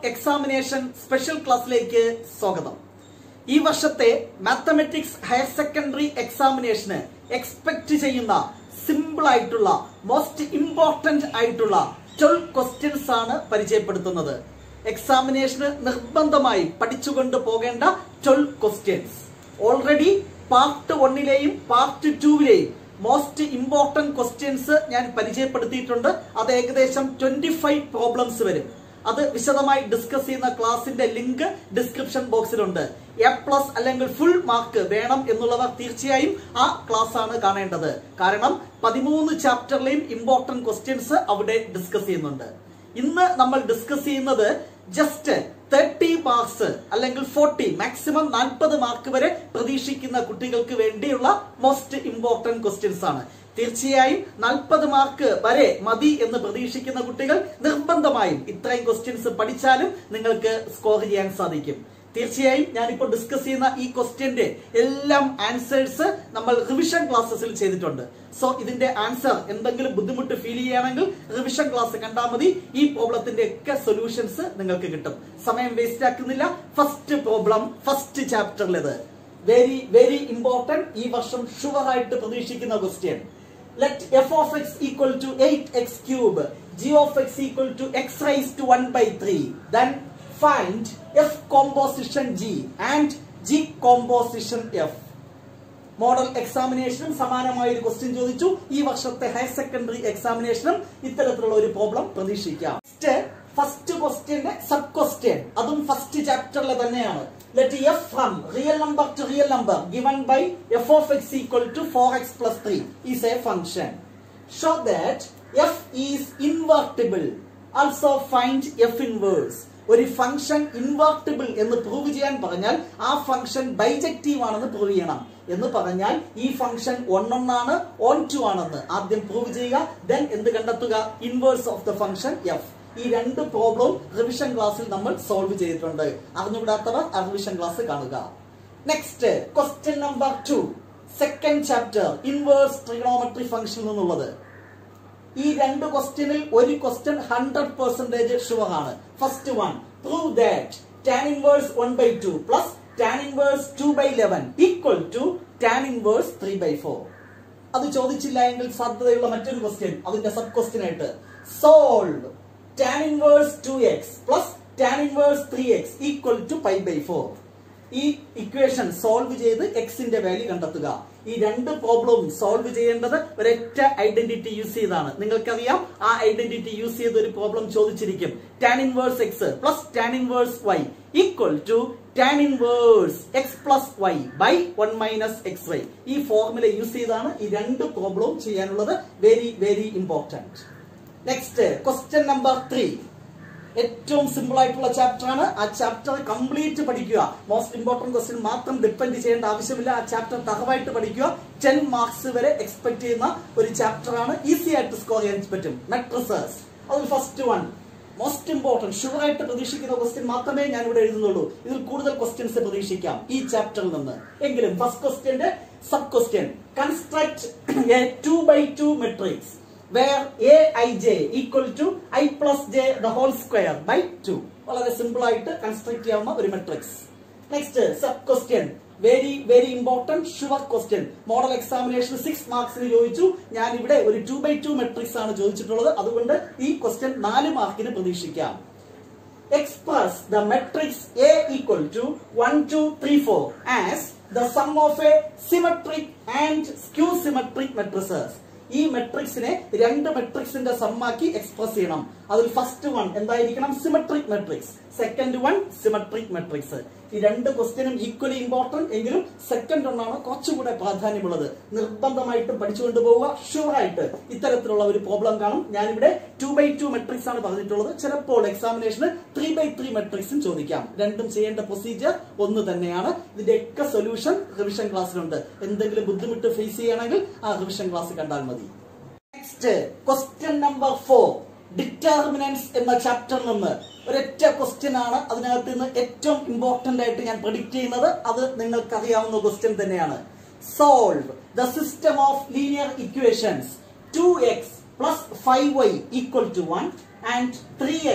Examination special ക്ലാസ്സിലേക്ക് സ്വാഗതം ഈ വർഷത്തെ മാത്തമെറ്റിക്സ് ഹയർ സെക്കൻഡറി എക്സാമിനേഷന് എക്സ്പെക്ട് ചെയ്യുന്ന സിമ്പിൾ ആയിട്ടുള്ള മോസ്റ്റ് ഇമ്പോർട്ടന്റ് ആയിട്ടുള്ള ട്വൽവ് ക്വസ്റ്റ്യൻസ് ആണ് പരിചയപ്പെടുത്തുന്നത് എക്സാമിനേഷന് നിർബന്ധമായി പഠിച്ചുകൊണ്ട് പോകേണ്ട ട്വൽവ് ക്വസ്റ്റ്യൻസ് ഓൾറെഡി പാർട്ട് വണ്ണിലെയും പാർട്ട് ടൂവിലെയും മോസ്റ്റ് ഇമ്പോർട്ടന്റ് ക്വസ്റ്റ്യൻസ് ഞാൻ പരിചയപ്പെടുത്തിയിട്ടുണ്ട് അത് ഏകദേശം ട്വന്റി ഫൈവ് പ്രോബ്ലംസ് വരും അത് വിശദമായി ഡിസ്കസ് ചെയ്യുന്ന ക്ലാസിന്റെ ലിങ്ക് ഡിസ്ക്രിപ്ഷൻ ബോക്സിലുണ്ട് എ പ്ലസ് അല്ലെങ്കിൽ ഫുൾ മാർക്ക് വേണം എന്നുള്ളവർ തീർച്ചയായും ആ ക്ലാസ് ആണ് കാണേണ്ടത് കാരണം പതിമൂന്ന് ചാപ്റ്ററിലെയും ഇമ്പോർട്ടന്റ് ക്വസ്റ്റ്യൻസ് അവിടെ ഡിസ്കസ് ചെയ്യുന്നുണ്ട് ഇന്ന് നമ്മൾ ഡിസ്കസ് ചെയ്യുന്നത് ജസ്റ്റ് തേർട്ടി മാർക്സ് അല്ലെങ്കിൽ ഫോർട്ടി മാക്സിമം നാൽപ്പത് മാർക്ക് വരെ പ്രതീക്ഷിക്കുന്ന കുട്ടികൾക്ക് വേണ്ടിയുള്ള മോസ്റ്റ് ഇമ്പോർട്ടന്റ് ക്വസ്റ്റ്യൻസ് ആണ് തീർച്ചയായും നാൽപ്പത് മാർക്ക് വരെ മതി എന്ന് പ്രതീക്ഷിക്കുന്ന കുട്ടികൾ നിർബന്ധമായും ഇത്രയും ക്വസ്റ്റ്യൻസ് പഠിച്ചാലും നിങ്ങൾക്ക് സ്കോർ ചെയ്യാൻ സാധിക്കും തീർച്ചയായും ഞാനിപ്പോൾ ഡിസ്കസ് ചെയ്യുന്ന ഈ ക്വസ്റ്റ്യന്റെ എല്ലാം ആൻസേഴ്സ് നമ്മൾ റിവിഷൻ ക്ലാസ്സസിൽ ചെയ്തിട്ടുണ്ട് സോ ഇതിന്റെ ആൻസർ എന്തെങ്കിലും ബുദ്ധിമുട്ട് ഫീൽ ചെയ്യുകയാണെങ്കിൽ റിവിഷൻ ക്ലാസ് കണ്ടാൽ മതി ഈ പ്രോബ്ലത്തിന്റെ ഒക്കെ സൊല്യൂഷൻസ് നിങ്ങൾക്ക് കിട്ടും സമയം വേസ്റ്റ് ആക്കുന്നില്ല ഫസ്റ്റ് പ്രോബ്ലം ഫസ്റ്റ് ചാപ്റ്ററിലേത് വെരി വെരി ഇമ്പോർട്ടന്റ് ഈ വർഷം ഷുവർ ആയിട്ട് പ്രതീക്ഷിക്കുന്ന question let f of x equal to 8x cube, g of x equal to x raised to 1 by 3. Then find f composition g and g composition f. Model എക്സാമിനേഷനും സമാനമായ ഒരു question ചോദിച്ചു ഈ വർഷത്തെ ഹയർ സെക്കൻഡറി എക്സാമിനേഷനും ഇത്തരത്തിലുള്ള ഒരു problem പ്രതീക്ഷിക്കാം first ക്വസ്റ്റ്യന്റെ സബ് ക്വസ്റ്റ്യൻ അതും ഫസ്റ്റ് ചാപ്റ്ററിലെ തന്നെയാണ് let f from real number to real number given by f of x equal to four x plus three is a function show that f is invertible also find f inverse ഒരു function invertible എന്ന് prove ചെയ്യാൻ പറഞ്ഞാൽ ആ function bijective ആണെന്ന് prove ചെയ്യണം എന്ന് പറഞ്ഞാൽ ഈ ഫംഗ്ഷൻ ഒന്നൊന്നാണ് ഓൺ ടു ആണെന്ന് ആദ്യം പ്രൂവ് ചെയ്യുക ദെൻ എന്ത് കണ്ടെത്തുക inverse of the function f ഈ രണ്ട് പ്രോബ്ലം റിവിഷൻ ക്ലാസ്സിൽ നമ്മൾ സോൾവ് ചെയ്തിട്ടുണ്ട് അറിഞ്ഞുകൂടാത്തവർ ആ റിവിഷൻ ക്ലാസ് കാണുക next question number two second chapter inverse trigonometry function എന്നുള്ളത് ഈ രണ്ട് ക്വസ്റ്റ്യനിൽ ഒരു ക്വസ്റ്റ്യൻ ഹൺഡ്രഡ് പെർസെന്റേജ് ഷുവർ ആണ് first one prove that tan inverse one by two plus tan inverse two by eleven equal to tan inverse three by four അത് ചോദിച്ചില്ല എങ്കിൽ സാധ്യതയുള്ള മറ്റൊരു ക്വസ്റ്റ്യൻ അതിന്റെ സബ് ക്വസ്റ്റ്യൻ ആയിട്ട് solve tan inverse two x plus tan inverse three x equal to pi by four ഈ equation solve ചെയ്ത് എക്സിന്റെ വാല്യൂ കണ്ടെത്തുക ഈ രണ്ട് പ്രോബ്ലവും സോൾവ് ചെയ്യേണ്ടത് ഒരൊറ്റ ഐഡന്റിറ്റി യൂസ് ചെയ്താണ് നിങ്ങൾക്കറിയാം ആ ഐഡന്റിറ്റി യൂസ് ചെയ്ത് ഒരു പ്രോബ്ലം ചോദിച്ചിരിക്കും tan inverse x plus tan inverse y equal to tan inverse x plus y by one minus x y ഈ ഫോർമുല യൂസ് ചെയ്താണ് ഈ രണ്ട് പ്രോബ്ലവും ചെയ്യാനുള്ളത് very very important next question number three ഏറ്റവും സിമ്പിൾ ആയിട്ടുള്ള ചാപ്റ്റർ ആണ് ആ ചാപ്റ്റർ കംപ്ലീറ്റ് പഠിക്കുക മോസ്റ്റ് ഇമ്പോർട്ടന്റ് ക്വസ്റ്റ്യൻ മാത്രം ഡിപ്പെൻഡ് ചെയ്യേണ്ട ആവശ്യമില്ല ആ ചാപ്റ്റർ തറവായിട്ട് പഠിക്കുക ടെൻ മാർക്സ് വരെ എക്സ്പെക്ട് ചെയ്യുന്ന ഒരു ചാപ്റ്റർ ആണ് ഈസി ആയിട്ട് സ്കോർ ചെയ്യാൻ പറ്റും മെട്രസേഴ്സ് അതിൽ first one most important sure ആയിട്ട് പ്രതീക്ഷിക്കുന്ന ക്വസ്റ്റ്യൻ മാത്രമേ ഞാൻ ഇവിടെ എഴുതുന്നുള്ളൂ ഇതിൽ കൂടുതൽ ക്വസ്റ്റ്യൻസ് പ്രതീക്ഷിക്കാം ഈ ചാപ്റ്ററിൽ നിന്ന് എങ്കിലും ഫസ്റ്റ് ക്വസ്റ്റ്യന്റെ sub question construct a two by two matrix where aij equal to i plus j the whole square by 2 വളരെ സിമ്പിൾ ആയിട്ട് കൺസ്ട്രക്ട് ചെയ്യാവുന്ന ഒരു matrix next sub question very very important sure question model examination six മാർക്സിന് ചോദിച്ചു ഞാൻ ഇവിടെ ഒരു to by two matrix ആണ് ചോദിച്ചിട്ടുള്ളത് അതുകൊണ്ട് ഈ ക്വസ്റ്റ്യൻ നാല് മാർക്കിന് പ്രതീക്ഷിക്കാം express the matrix A equal to 1, 2, 3, 4 as the sum of a symmetric and skew symmetric matrices. ഈ മെട്രിക്സിനെ രണ്ട് മെട്രിക്സിന്റെ സമ്മാക്കി എക്സ്പ്രസ് ചെയ്യണം അതിൽ ഫസ്റ്റ് വൺ എന്തായിരിക്കണം symmetric matrix second one symmetric matrix ഈ രണ്ട് ക്വസ്റ്റ്യനും ഈക്വലി ഇമ്പോർട്ടന്റ് എങ്കിലും സെക്കൻഡ് ഒന്നാണ് കുറച്ചുകൂടെ പ്രാധാന്യമുള്ളത് നിർബന്ധമായിട്ടും പഠിച്ചുകൊണ്ട് പോവുക ഷുവർ ആയിട്ട് ഇത്തരത്തിലുള്ള ഒരു പ്രോബ്ലം കാണും ഞാനിവിടെ ടു ബൈ ടു മെട്രിക്സ് ആണ് പറഞ്ഞിട്ടുള്ളത് ചിലപ്പോൾ എക്സാമിനേഷന് ത്രീ ബൈ ത്രീ മെട്രിക്സും ചോദിക്കാം രണ്ടും ചെയ്യേണ്ട പ്രൊസീജിയർ ഒന്ന് തന്നെയാണ് ഇതിന്റെ ഒക്കെ സൊല്യൂഷൻ റിവിഷൻ ക്ലാസ്സിലുണ്ട് എന്തെങ്കിലും ബുദ്ധിമുട്ട് ഫേസ് ചെയ്യണമെങ്കിൽ ആ റിവിഷൻ ക്ലാസ് കണ്ടാൽ മതി next question number four determinants എന്ന ചാപ്റ്ററിൽ നിന്ന് ഒരൊറ്റ ക്വസ്റ്റ്യൻ ആണ് അതിനകത്ത് നിന്ന് ഏറ്റവും ഇമ്പോർട്ടന്റ് ആയിട്ട് ഞാൻ പ്രഡിക്റ്റ് ചെയ്യുന്നത് അത് നിങ്ങൾക്ക് അറിയാവുന്ന ക്വസ്റ്റ്യൻ തന്നെയാണ് solve the system of linear equations two x plus five y equal to one and three x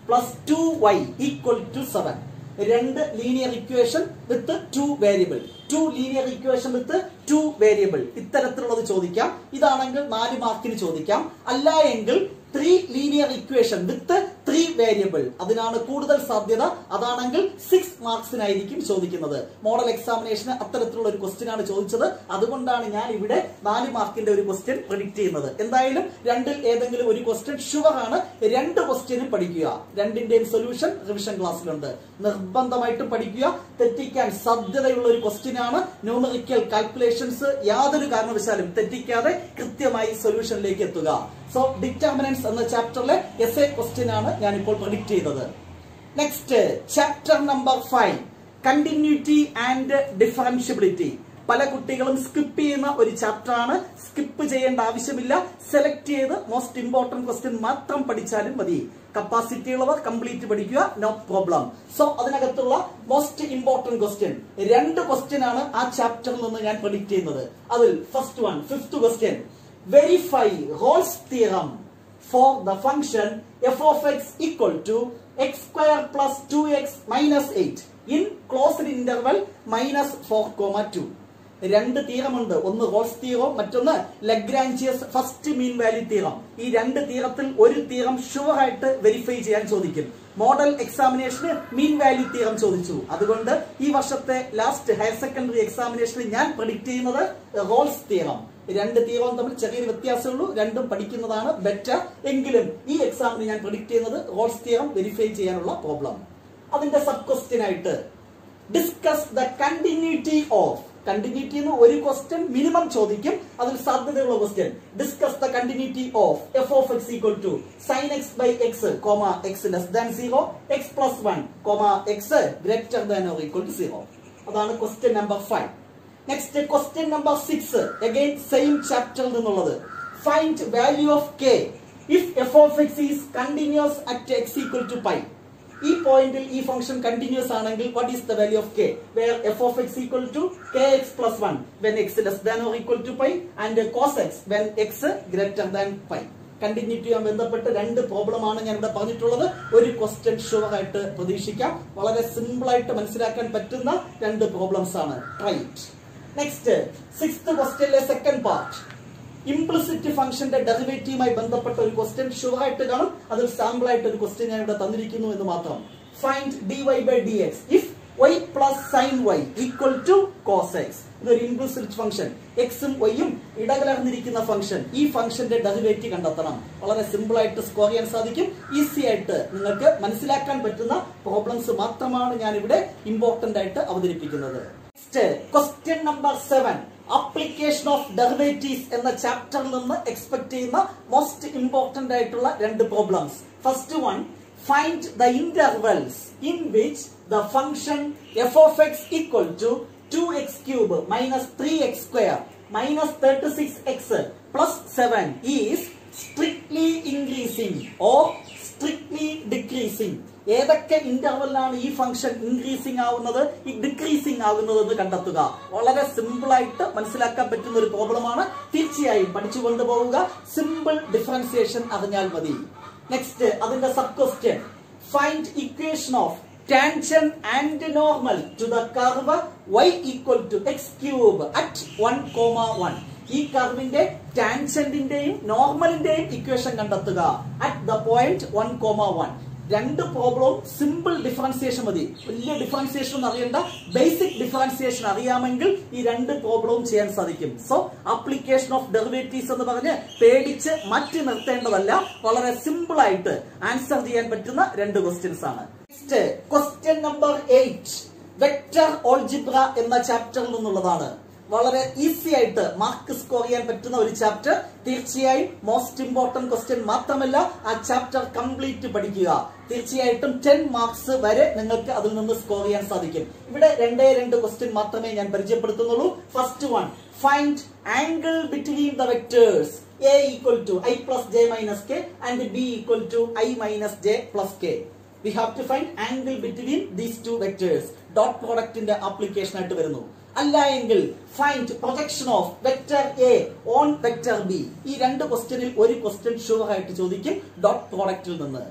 plus two y equal to seven രണ്ട് linear equation with two variable two linear equation with two variable ഇത്തരത്തിലുള്ളത് ചോദിക്കാം ഇതാണെങ്കിൽ നാല് മാർക്കിന് ചോദിക്കാം അല്ല എങ്കിൽ three linear equation with three variable അതിനാണ് കൂടുതൽ സാധ്യത അതാണെങ്കിൽ സിക്സ് മാർക്സിനായിരിക്കും ചോദിക്കുന്നത് മോഡൽ എക്സാമിനേഷന് അത്തരത്തിലുള്ള ഒരു ക്വസ്റ്റ്യൻ ആണ് ചോദിച്ചത് അതുകൊണ്ടാണ് ഞാൻ ഇവിടെ നാല് മാർക്കിന്റെ ഒരു ക്വസ്റ്റ്യൻ പ്രഡിക്ട് ചെയ്യുന്നത് എന്തായാലും രണ്ടിൽ ഏതെങ്കിലും ഒരു ക്വസ്റ്റ്യൻ ഷുവർ ആണ് രണ്ട് ക്വസ്റ്റ്യനും പഠിക്കുക രണ്ടിന്റെയും സൊല്യൂഷൻ റിവിഷൻ ക്ലാസ്സിലുണ്ട് നിർബന്ധമായിട്ടും പഠിക്കുക തെറ്റിക്കാൻ സാധ്യതയുള്ള ഒരു ക്വസ്റ്റ്യൻ ആണ് ന്യൂമറിക്കൽ കാൽക്കുലേഷൻസ് യാതൊരു കാരണവശാലും തെറ്റിക്കാതെ കൃത്യമായി സൊല്യൂഷനിലേക്ക് എത്തുക സോ ഡിറ്റർമിനൻസ് എന്ന ചാപ്റ്ററിലെ എസ് എ ക്വസ്റ്റ്യൻ ആണ് ഞാൻ ഇപ്പോൾ പ്രഡിക്ട് ചെയ്തത് next chapter number five continuity and differentiability പല കുട്ടികളും സ്കിപ്പ് ചെയ്യുന്ന ഒരു ചാപ്റ്റർ ആണ് സ്കിപ്പ് ചെയ്യേണ്ട ആവശ്യമില്ല സെലക്ട് ചെയ്ത് മോസ്റ്റ് ഇമ്പോർട്ടന്റ് ക്വസ്റ്റ്യൻ മാത്രം പഠിച്ചാലും മതി കപ്പാസിറ്റി ഉള്ളവർ കംപ്ലീറ്റ് പഠിക്കുക നോ പ്രോബ്ലം സോ അതിനകത്തുള്ള മോസ്റ്റ് ഇമ്പോർട്ടന്റ് ക്വസ്റ്റ്യൻ രണ്ട് ക്വസ്റ്റ്യൻ ആണ് ആ ചാപ്റ്ററിൽ നിന്ന് ഞാൻ പ്രഡിക്ട് ചെയ്യുന്നത് അതിൽ first one fifth question verify Rolle's theorem for the function f of x equal to x square plus 2x minus 8 in closed interval minus 4 comma 2 രണ്ട് തീരമുണ്ട് ഒന്ന് റോൾസ് തീറം മറ്റൊന്ന് Lagrange's first mean value theorem ഈ രണ്ട് തീരത്തിൽ ഒരു തീരം sure ആയിട്ട് verify ചെയ്യാൻ ചോദിക്കും മോഡൽ എക്സാമിനേഷന് മീൻ വാല്യൂ തീരം ചോദിച്ചു അതുകൊണ്ട് ഈ വർഷത്തെ ലാസ്റ്റ് ഹയർ സെക്കൻഡറി എക്സാമിനേഷനിൽ ഞാൻ പ്രഡിക്ട് ചെയ്യുന്നത് റോൾസ് തീറം രണ്ട് തീറവും തമ്മിൽ ചെറിയൊരു വ്യത്യാസമുള്ളൂ രണ്ടും പഠിക്കുന്നതാണ് ബെറ്റർ എങ്കിലും ഈ എക്സാമിന് ഞാൻ പ്രഡിക്ട് ചെയ്യുന്നത് റോൾസ് തീറം വെരിഫൈ ചെയ്യാനുള്ള പ്രോബ്ലം അതിന്റെ സബ് ക്വസ്റ്റ്യൻ ആയിട്ട് discuss the continuity of continuity എന്ന് ഒരു ക്വസ്റ്റ്യൻ മിനിമം ചോദിക്കും അതിൽ സാധ്യതയുള്ള question discuss the continuity of f of x equal to sin x by x comma x less than zero x plus one comma x greater than or equal to zero അതാണ് question number five next question number six again same ചാപ്റ്ററിൽ നിന്നുള്ളത് find value of K if f of x is continuous at x equal to pi ഈ പോയിന്റിൽ ഈ function continuous ആണെങ്കിൽ what is the value of k where f of x equal to k x plus one when x less than or equal to pi and cos x when x greater than pi കണ്ടിന്യൂറ്റിയുമായി ബന്ധപ്പെട്ട് രണ്ട് problem ആണ് ഞാൻ ഇവിടെ പറഞ്ഞിട്ടുള്ളത് ഒരു question sure ആയിട്ട് പ്രതീക്ഷിക്കാം വളരെ സിമ്പിൾ ആയിട്ട് മനസ്സിലാക്കാൻ പറ്റുന്ന രണ്ട് പ്രോബ്ലംസ് ആണ് റൈറ്റ് നെക്സ്റ്റ് സിക്സ്ത് ക്വസ്റ്റ്യനിലെ സെക്കൻഡ് പാർട്ട് ഇംപ്ലിസിറ്റ് ഫംഗ്ഷന്റെ ഡെറിവേറ്റീവുമായി ബന്ധപ്പെട്ട ഒരു ക്വസ്റ്റ്യൻ ഷുവർ ആയിട്ട് കാണും അതിൽ സാമ്പിൾ ആയിട്ട് ഒരു ക്വസ്റ്റ്യൻ ഞാൻ ഇവിടെ തന്നിരിക്കുന്നു എന്ന് മാത്രം find d y by d x if y plus sign y equal to cos x ഇതൊരു ഇംപ്ലിസിറ്റ് ഫംഗ്ഷൻ എക്സും വൈയും ഇടകലർന്നിരിക്കുന്ന ഫംഗ്ഷൻ ഈ ഫംഗ്ഷന്റെ ഡെറിവേറ്റീവ് കണ്ടെത്തണം വളരെ സിമ്പിൾ ആയിട്ട് സ്കോർ ചെയ്യാൻ സാധിക്കും ഈസി ആയിട്ട് നിങ്ങൾക്ക് മനസ്സിലാക്കാൻ പറ്റുന്ന പ്രോബ്ലംസ് മാത്രമാണ് ഞാൻ ഇവിടെ ഇമ്പോർട്ടന്റ് ആയിട്ട് അവതരിപ്പിക്കുന്നത് next question number seven application of derivatives എന്ന ചാപ്റ്ററിൽ നിന്ന് എക്സ്പെക്ട് ചെയ്യുന്ന മോസ്റ്റ് ഇമ്പോർട്ടന്റ് ആയിട്ടുള്ള രണ്ട് problems first one find the intervals in which the function f of x equal to two x cube minus three x square minus thirty six x plus seven is strictly increasing or strictly decreasing ഏതൊക്കെ ഇന്റർവെല്ലാണ് ഈ function increasing ആവുന്നത് ഈ decreasing ആകുന്നത് എന്ന് കണ്ടെത്തുക വളരെ simple ആയിട്ട് മനസ്സിലാക്കാൻ പറ്റുന്ന ഒരു പ്രോബ്ലമാണ് തീർച്ചയായും പഠിച്ചു കൊണ്ടുപോവുക സിമ്പിൾ ഡിഫറൻസിയേഷൻ അറിഞ്ഞാൽ മതി നെക്സ്റ്റ് അതിന്റെ sub question find equation of tangent and normal to the curve y equal to x cube at one comma one ഈ കർവിന്റെ ടാൻസെന്റിന്റെയും നോർമലിന്റെയും ഇക്വേഷൻ കണ്ടെത്തുക at the point one comma one രണ്ട് പ്രോബ്ലവും സിമ്പിൾ ഡിഫറൻസിയേഷൻ മതി വലിയ ഡിഫറൻസിയേഷൻ ഒന്നും അറിയണ്ട ബേസിക് ഡിഫറൻസിയേഷൻ അറിയാമെങ്കിൽ ഈ രണ്ട് പ്രോബ്ലവും ചെയ്യാൻ സാധിക്കും സോ ആപ്ലിക്കേഷൻ ഓഫ് ഡെറിവേറ്റീവ്സ് എന്ന് പറഞ്ഞ് പേടിച്ച് മാറ്റി നിർത്തേണ്ടതല്ല വളരെ സിമ്പിൾ ആയിട്ട് ആൻസർ ചെയ്യാൻ പറ്റുന്ന രണ്ട് ക്വസ്റ്റ്യൻസ് ആണ് next question number eight vector algebra എന്ന ചാപ്റ്ററിൽ നിന്നുള്ളതാണ് വളരെ ഈസി ആയിട്ട് മാർക്ക് സ്കോർ ചെയ്യാൻ പറ്റുന്ന ഒരു ചാപ്റ്റർ തീർച്ചയായും മോസ്റ്റ് ഇമ്പോർട്ടന്റ് ക്വസ്റ്റ്യൻ മാത്രമല്ല ആ ചാപ്റ്റർ കംപ്ലീറ്റ് പഠിക്കുക തീർച്ചയായിട്ടും ടെൻ മാർക്സ് വരെ നിങ്ങൾക്ക് അതിൽ നിന്ന് സ്കോർ ചെയ്യാൻ സാധിക്കും ഇവിടെ രണ്ടേ രണ്ട് ക്വസ്റ്റ്യൻ മാത്രമേ ഞാൻ പരിചയപ്പെടുത്തുന്നുള്ളൂ first one find angle between the vectors a equal to i plus j minus k and b equal to i minus j plus k we have to find angle between these two vectors dot പ്രോഡക്റ്റിന്റെ application ആയിട്ട് വരുന്നു അല്ല എങ്കിൽ find projection of vector a on vector b ഈ രണ്ട് ക്വസ്റ്റ്യനിൽ ഒരു question sure ആയിട്ട് ചോദിക്കും ഡോട്ട് പ്രോഡക്റ്റിൽ നിന്ന്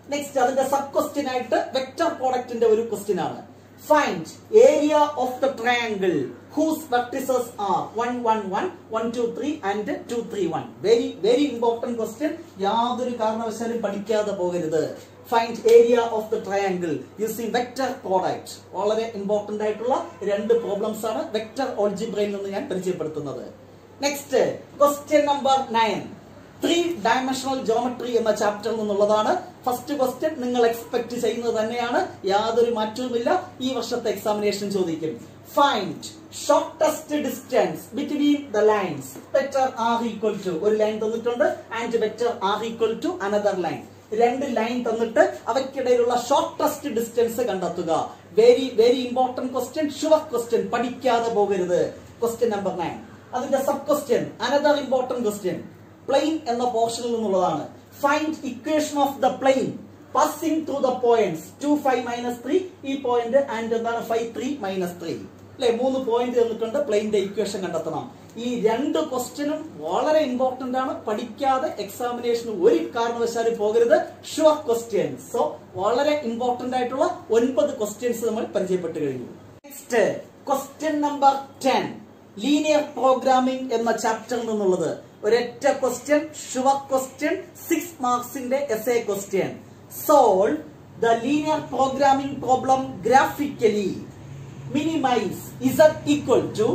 നെക്സ്റ്റ് അതിന്റെ സബ് ക്വസ്റ്റ്യൻ ആയിട്ട് വെക്ടർ പ്രോഡക്റ്റിന്റെ ഒരു ക്വസ്റ്റ്യൻ ആണ് find area of the triangle whose vertices are one one one one two three and two three one very very important question യാതൊരു കാരണവശാലും പഠിക്കാതെ പോകരുത് find area of the triangle using vector product വളരെ important ആയിട്ടുള്ള രണ്ട് problems ആണ് vector ഓൾജിബ്രയിൽ നിന്ന് ഞാൻ പരിചയപ്പെടുത്തുന്നത് next question number nine three dimensional geometry എന്ന ചാപ്റ്ററിൽ നിന്നുള്ളതാണ് ഫസ്റ്റ് ക്വസ്റ്റ്യൻ നിങ്ങൾ എക്സ്പെക്ട് ചെയ്യുന്നത് തന്നെയാണ് യാതൊരു മാറ്റവുമില്ല ഈ വർഷത്തെ എക്സാമിനേഷൻ ചോദിക്കും find shortest distance between the lines vector r equal to ഒരു ലൈൻ തന്നിട്ടുണ്ട് and vector r equal to another line രണ്ട് ലൈൻ തന്നിട്ട് അവയ്ക്കിടയിലുള്ള ഷോർട്ടസ്റ്റ് ഡിസ്റ്റൻസ് കണ്ടെത്തുക very very important question sure question പഠിക്കാതെ പോകരുത് ക്വസ്റ്റ്യൻ നമ്പർ നയൻ അതിന്റെ sub question another important question plane എന്ന പോർഷനിൽ നിന്നുള്ളതാണ് find equation of the plane passing through the points two five minus three ഈ പോയിന്റ് ആൻഡ് എന്താണ് five three minus three അല്ലെ മൂന്ന് പോയിന്റ് തന്നിട്ടുണ്ട് പ്ലെയിന്റെ ഇക്വേഷൻ കണ്ടെത്തണം ഈ രണ്ട് ക്വസ്റ്റ്യനും വളരെ ഇമ്പോർട്ടന്റ് ആണ് പഠിക്കാതെ എക്സാമിനേഷന് ഒരു കാരണവശാലും പോകരുത് ഷുവർ ക്വസ്റ്റ്യൻ സോ വളരെ ഇമ്പോർട്ടന്റ് ആയിട്ടുള്ള ഒൻപത് ക്വസ്റ്റ്യൻസ് നമ്മൾ പരിചയപ്പെട്ടു കഴിഞ്ഞു next question number ten linear programming എന്ന ചാപ്റ്ററിൽ നിന്നുള്ളത് ഒരൊറ്റ ക്വസ്റ്റ്യൻ ഷുവർ ക്വസ്റ്റ്യൻ സിക്സ് മാർക്സിന്റെ S A question solve the linear programming problem graphically minimize z equal to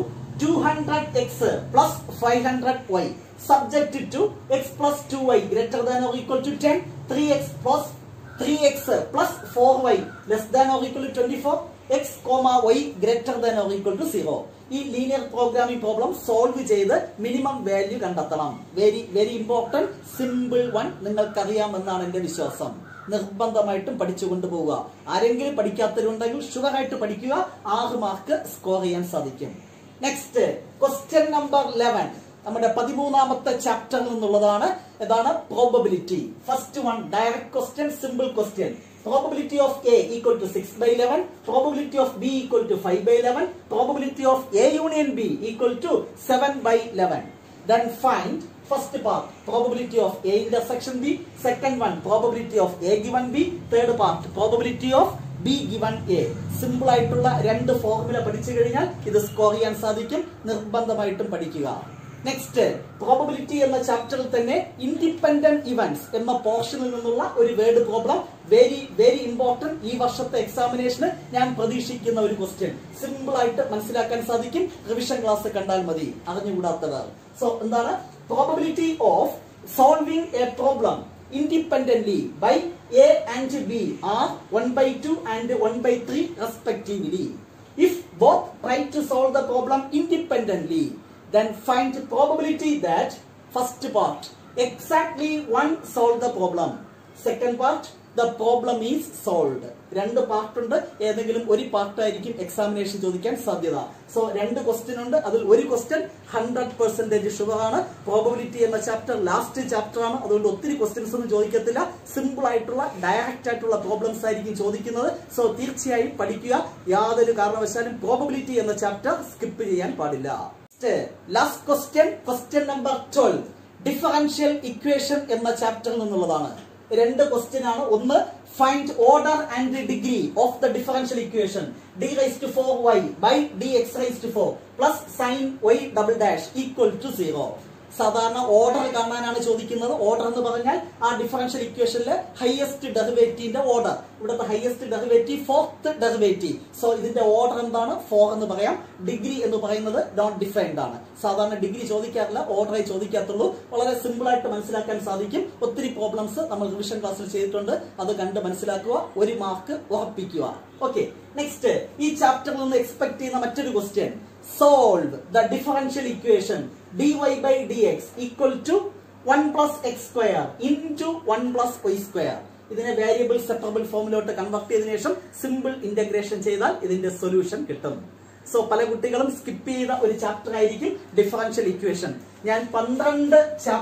200x plus 500y subject to x plus 2y greater than or equal to 10 3x plus 3x plus 4y less than or equal to 24 x comma y greater than or equal to 0 ഈ linear programming problem solve ചെയ്ത് minimum value കണ്ടെത്തണം very very important simple one നിങ്ങൾക്കറിയാമെന്നാണ് എന്റെ വിശ്വാസം നിർബന്ധമായിട്ടും പഠിച്ചു കൊണ്ടുപോവുക ആരെങ്കിലും പഠിക്കാത്തവരുണ്ടെങ്കിൽ ഷുവർ ആയിട്ട് പഠിക്കുക ആറ് മാർക്ക് സ്കോർ ചെയ്യാൻ സാധിക്കും നെക്സ്റ്റ് ക്വസ്റ്റ്യൻ നമ്പർ ലെവൻ നമ്മുടെ പതിമൂന്നാമത്തെ ചാപ്റ്ററിൽ നിന്നുള്ളതാണ് ഇതാണ് probability first one direct question simple question probability of A equal to 6 by 11, probability of B equal to 5 by 11, probability of A union B equal to 7 by 11. Then find first part probability of A intersection B, second one probability of A given B, third part probability of B given A simple ആയിട്ടുള്ള രണ്ട് formula പഠിച്ചു കഴിഞ്ഞാൽ ഇത് score ചെയ്യാൻ സാധിക്കും നിർബന്ധമായിട്ടും പഠിക്കുക next probability എന്ന ചാപ്റ്ററിൽ തന്നെ ഇൻഡിപെൻഡന്റ് ഇവന്റ്സ് എന്ന പോർഷനിൽ നിന്നുള്ള ഒരു word problem very very important ഈ വർഷത്തെ എക്സാമിനേഷന് ഞാൻ പ്രതീക്ഷിക്കുന്ന ഒരു ക്വസ്റ്റ്യൻ സിമ്പിൾ ആയിട്ട് മനസ്സിലാക്കാൻ സാധിക്കും റിവിഷൻ ക്ലാസ് കണ്ടാൽ മതി അറിഞ്ഞുകൂടാത്തവർ സോ എന്താണ് probability of solving a problem independently by A and B are 1 by 2 and 1 by 3 respectively. If both try to solve the problem independently, then find the probability that first part exactly one solve the problem. Second part the problem is solved. രണ്ട് part ഉണ്ട് ഏതെങ്കിലും ഒരു പാർട്ടായിരിക്കും examination ചോദിക്കാൻ സാധ്യത so രണ്ട് question ഉണ്ട് അതിൽ ഒരു ക്വസ്റ്റ്യൻ ഹൺഡ്രഡ് പെർസെന്റേജ് ഷുവർ ആണ് പ്രോബബിലിറ്റി എന്ന ചാപ്റ്റർ ലാസ്റ്റ് ചാപ്റ്റർ ആണ് അതുകൊണ്ട് ഒത്തിരി ക്വസ്റ്റ്യൻസ് ഒന്നും ചോദിക്കത്തില്ല സിമ്പിൾ ആയിട്ടുള്ള ഡയറക്റ്റ് ആയിട്ടുള്ള പ്രോബ്ലംസ് ആയിരിക്കും ചോദിക്കുന്നത് സോ തീർച്ചയായും പഠിക്കുക യാതൊരു കാരണവശാലും പ്രോബബിലിറ്റി എന്ന ചാപ്റ്റർ സ്കിപ്പ് ചെയ്യാൻ പാടില്ല last question question number twelve differential equation എന്ന ചാപ്റ്ററിൽ നിന്നുള്ളതാണ് രണ്ട് ക്വസ്റ്റ്യൻ ആണ് ഒന്ന് find order and degree of the differential equation d raise to four y by d x raise to four plus sign y double dash equal to zero സാധാരണ order കാണാനാണ് ചോദിക്കുന്നത് order എന്ന് പറഞ്ഞാൽ ആ ഡിഫറൻഷ്യൽ ഇക്വേഷനിലെ highest ഡെറിവേറ്റീവിന്റെ order ഇവിടുത്തെ highest derivative fourth derivative so ഇതിന്റെ ഓർഡർ എന്താണ് ഫോർ എന്ന് പറയാം ഡിഗ്രി എന്ന് പറയുന്നത് നോട്ട് ഡിഫൈൻഡ് ആണ് സാധാരണ ഡിഗ്രി ചോദിക്കാറില്ല ഓർഡറെ ചോദിക്കാത്തുള്ളൂ വളരെ സിമ്പിൾ ആയിട്ട് മനസ്സിലാക്കാൻ സാധിക്കും ഒത്തിരി പ്രോബ്ലംസ് നമ്മൾ റിവിഷൻ ക്ലാസ്സിൽ ചെയ്തിട്ടുണ്ട് അത് കണ്ട് മനസ്സിലാക്കുക ഒരു മാർക്ക് ഉറപ്പിക്കുക ഓക്കെ നെക്സ്റ്റ് ഈ ചാപ്റ്ററിൽ നിന്ന് എക്സ്പെക്ട് ചെയ്യുന്ന മറ്റൊരു question solve the differential equation dy by dx equal to 1 plus x square into 1 plus y square ഇതിനെ വേരിയബിൾ സെപ്പറബിൾ ഫോമിലോട്ട് കൺവെർട്ട് ചെയ്തതിനു ശേഷം സിമ്പിൾ ഇന്റഗ്രേഷൻ ചെയ്താൽ ഇതിന്റെ സൊല്യൂഷൻ കിട്ടും സോ പല കുട്ടികളും സ്കിപ്പ് ചെയ്ത ഒരു ചാപ്റ്റർ ആയിരിക്കും ഡിഫറൻഷ്യൽ ഇക്വേഷൻ ഞാൻ പന്ത്രണ്ട്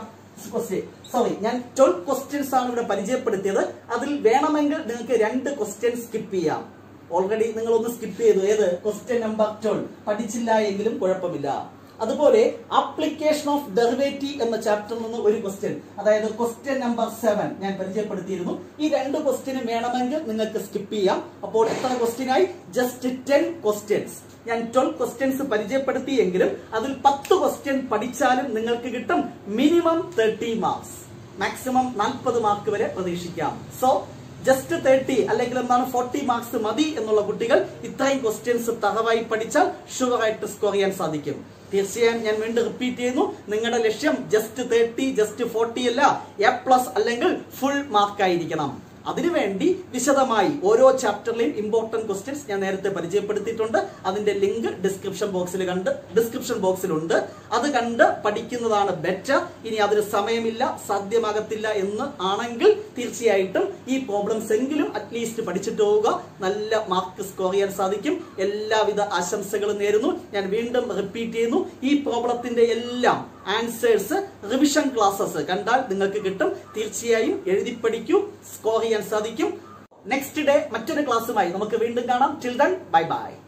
സോറി ഞാൻ ട്വൽവ് ക്വസ്റ്റ്യൻസ് ആണ് ഇവിടെ പരിചയപ്പെടുത്തിയത് അതിൽ വേണമെങ്കിൽ നിങ്ങൾക്ക് രണ്ട് ക്വസ്റ്റ്യൻ സ്കിപ്പ് ചെയ്യാം ഓൾറെഡി നിങ്ങൾ ഒന്ന് സ്കിപ്പ് ചെയ്തു ഏത് ക്വസ്റ്റ്യൻ നമ്പർ ട്വൽവ് പഠിച്ചില്ല എങ്കിലും കുഴപ്പമില്ല അതുപോലെ ആപ്ലിക്കേഷൻ ഓഫ് ഡെറിവേറ്റീവ് എന്ന ചാപ്റ്ററിൽ നിന്ന് ഒരു ക്വസ്റ്റ്യൻ അതായത് ക്വസ്റ്റ്യൻ നമ്പർ സെവൻ ഞാൻ പരിചയപ്പെടുത്തിയിരുന്നു ഈ രണ്ട് ക്വസ്റ്റ്യനും വേണമെങ്കിൽ നിങ്ങൾക്ക് സ്കിപ്പ് ചെയ്യാം അപ്പോൾ എത്ര ക്വസ്റ്റ്യനായി ജസ്റ്റ് ടെൻ ക്വസ്റ്റ്യൻസ് ഞാൻ ട്വൽവ് ക്വസ്റ്റ്യൻസ് പരിചയപ്പെടുത്തിയെങ്കിലും അതിൽ പത്ത് ക്വസ്റ്റ്യൻ പഠിച്ചാലും നിങ്ങൾക്ക് കിട്ടും മിനിമം തേർട്ടി മാർക്സ് മാക്സിമം നാൽപ്പത് മാർക്ക് വരെ പ്രതീക്ഷിക്കാം സോ ജസ്റ്റ് തേർട്ടി അല്ലെങ്കിൽ എന്താണ് ഫോർട്ടി മാർക്സ് മതി എന്നുള്ള കുട്ടികൾ ഇത്രയും ക്വസ്റ്റ്യൻസ് തറവായി പഠിച്ചാൽ ഷുവർ ആയിട്ട് സ്കോർ ചെയ്യാൻ സാധിക്കും തീർച്ചയായും ഞാൻ വീണ്ടും റിപ്പീറ്റ് ചെയ്യുന്നു നിങ്ങളുടെ ലക്ഷ്യം ജസ്റ്റ് തേർട്ടി ജസ്റ്റ് ഫോർട്ടി അല്ല എ പ്ലസ് അല്ലെങ്കിൽ ഫുൾ മാർക്ക് ആയിരിക്കണം അതിനുവേണ്ടി വിശദമായി ഓരോ ചാപ്റ്ററിലെയും ഇമ്പോർട്ടന്റ് ക്വസ്റ്റ്യൻസ് ഞാൻ നേരത്തെ പരിചയപ്പെടുത്തിയിട്ടുണ്ട് അതിന്റെ ലിങ്ക് ഡിസ്ക്രിപ്ഷൻ ബോക്സിൽ കണ്ട് ഡിസ്ക്രിപ്ഷൻ ബോക്സിലുണ്ട് അത് കണ്ട് പഠിക്കുന്നതാണ് ബെറ്റർ ഇനി അതിന് സമയമില്ല സാധ്യമാകത്തില്ല എന്ന് ആണെങ്കിൽ തീർച്ചയായിട്ടും ഈ പ്രോബ്ലംസ് എങ്കിലും അറ്റ്ലീസ്റ്റ് പഠിച്ചിട്ട് പോവുക നല്ല മാർക്ക് സ്കോർ ചെയ്യാൻ സാധിക്കും എല്ലാവിധ ആശംസകളും നേരുന്നു ഞാൻ വീണ്ടും റിപ്പീറ്റ് ചെയ്യുന്നു ഈ പ്രോബ്ലത്തിന്റെ എല്ലാം ആൻസേഴ്സ് റിവിഷൻ ക്ലാസ്സസ് കണ്ടാൽ നിങ്ങൾക്ക് കിട്ടും തീർച്ചയായും എഴുതി പഠിക്കൂ സ്കോർ ചെയ്യാൻ സാധിക്കും നെക്സ്റ്റ് ഡേ മറ്റൊരു ക്ലാസ്സുമായി നമുക്ക് വീണ്ടും കാണാം ടിൽ ദൻ ബൈ ബൈ